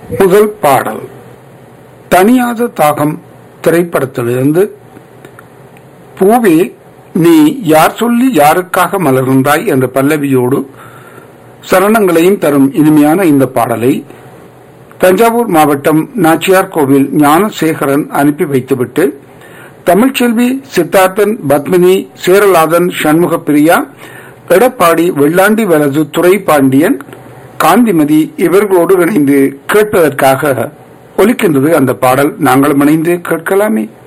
முதல் பாடல் தனியாத தாகம் திரைப்படத்திலிருந்து பூவே நீ யார் சொல்லி யாருக்காக மலர்ந்தாய் என்ற பல்லவியோடு சரணங்களையும் தரும் இனிமையான இந்த பாடலை தஞ்சாவூர் மாவட்டம் நாச்சியார் கோவில் ஞானசேகரன் அனுப்பி வைத்துவிட்டு தமிழ்ச்செல்வி சித்தார்த்தன் பத்மினி சேரலாதன் சண்முக பிரியா எடப்பாடி வெள்ளாண்டி வலது துறை பாண்டியன் காந்திமதி இவர்களோடு இணைந்து கேட்பதற்காக ஒலிக்கின்றது அந்த பாடல் நாங்களும் இணைந்து கேட்கலாமே